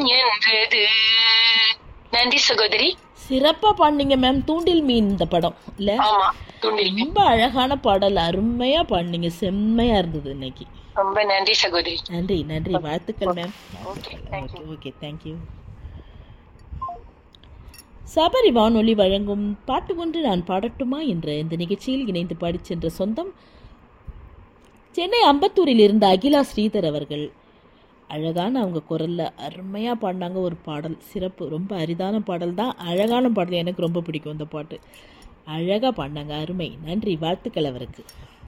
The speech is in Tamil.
என்றது நன்றி சகோதரி சிறப்பா பாடினீங்க மேம் தூண்டில் மீன் இந்த படம் இல்ல ஆமா துண்டில் ரொம்ப அழகான பாடல் அருமையா பாடினீங்க செம்மையா இருந்தது இன்னைக்கு ரொம்ப நன்றி சகோதரி நன்றி நன்றி வாழ்த்துக்கள் ma'am okay thank you okay okay thank you Sabari வானொலி வழங்கும் பாட்டு ஒன்று நான் பாடட்டுமா என்ற இந்த நிகழ்ச்சியில் இணைந்து பாடிச் சென்ற சொந்தம் சென்னை அம்பத்தூரில் இருந்த அகிலா ஸ்ரீதர் அவர்கள் அழகான அவங்க குரல்ல அருமையா பாடினாங்க ஒரு பாடல் சிறப்பு ரொம்ப அரிதான பாடல் தான் அழகான பாடல் எனக்கு ரொம்ப பிடிக்கும் அந்த பாட்டு அழகா பாடினாங்க அருமை நன்றி வாழ்த்துக்கள் அவருக்கு